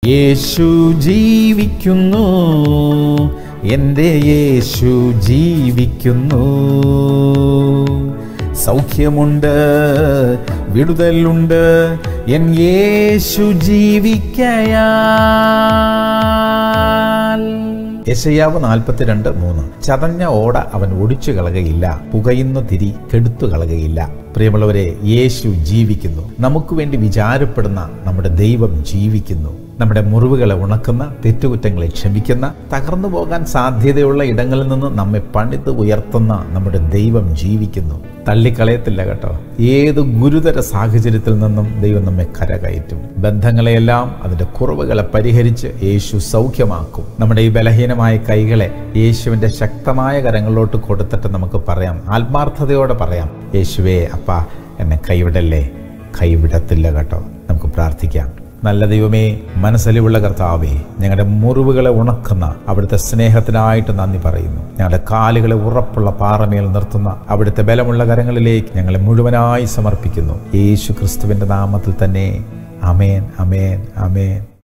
യേശു ജീവിക്കുന്നു എൻ്റെ യേശു ജീവിക്കുന്നു സൗഖ്യമുണ്ട് വിടുതലുണ്ട് എൻ യേശു ജീവിക്കയാൽ യശയാവ് നാൽപ്പത്തിരണ്ട് മൂന്ന് ചതഞ്ഞ ഓട അവൻ ഒടിച്ചു കളകയില്ല പുകയുന്ന തിരി കെടുത്തു കളകയില്ല പ്രിയമുള്ളവരെ യേശു ജീവിക്കുന്നു നമുക്ക് വേണ്ടി വിചാരപ്പെടുന്ന നമ്മുടെ ദൈവം ജീവിക്കുന്നു നമ്മുടെ മുറിവുകളെ ഉണക്കുന്ന തെറ്റുകുറ്റങ്ങളെ ക്ഷമിക്കുന്ന തകർന്നു പോകാൻ സാധ്യതയുള്ള ഇടങ്ങളിൽ നിന്ന് നമ്മെ പണിത് ഉയർത്തുന്ന നമ്മുടെ ദൈവം ജീവിക്കുന്നു തള്ളിക്കളയത്തില്ല കേട്ടോ ഏത് ഗുരുതര സാഹചര്യത്തിൽ നിന്നും ദൈവം നമ്മെ കരകയറ്റും ബന്ധങ്ങളെയെല്ലാം അതിൻ്റെ കുറവുകളെ പരിഹരിച്ച് യേശു സൗഖ്യമാക്കും നമ്മുടെ ഈ ബലഹീനമായ കൈകളെ യേശുവിൻ്റെ ശക്തമായ കരങ്ങളിലോട്ട് കൊടുത്തിട്ട് നമുക്ക് പറയാം ആത്മാർത്ഥതയോടെ പറയാം യേശുവേ അപ്പാ എന്നെ കൈവിടല്ലേ കൈവിടത്തില്ല കേട്ടോ നമുക്ക് പ്രാർത്ഥിക്കാം നല്ല ദൈവമേ മനസ്സലിവുള്ള കർത്താവേ ഞങ്ങളുടെ മുറിവുകളെ ഉണക്കുന്ന അവിടുത്തെ സ്നേഹത്തിനായിട്ട് നന്ദി പറയുന്നു ഞങ്ങളുടെ കാലുകളെ ഉറപ്പുള്ള പാറമേൽ നിർത്തുന്ന അവിടുത്തെ ബലമുള്ള കരങ്ങളിലേക്ക് ഞങ്ങളെ മുഴുവനായി സമർപ്പിക്കുന്നു യേശു ക്രിസ്തുവിൻ്റെ നാമത്തിൽ തന്നെ അമേൻ അമേൻ അമേൻ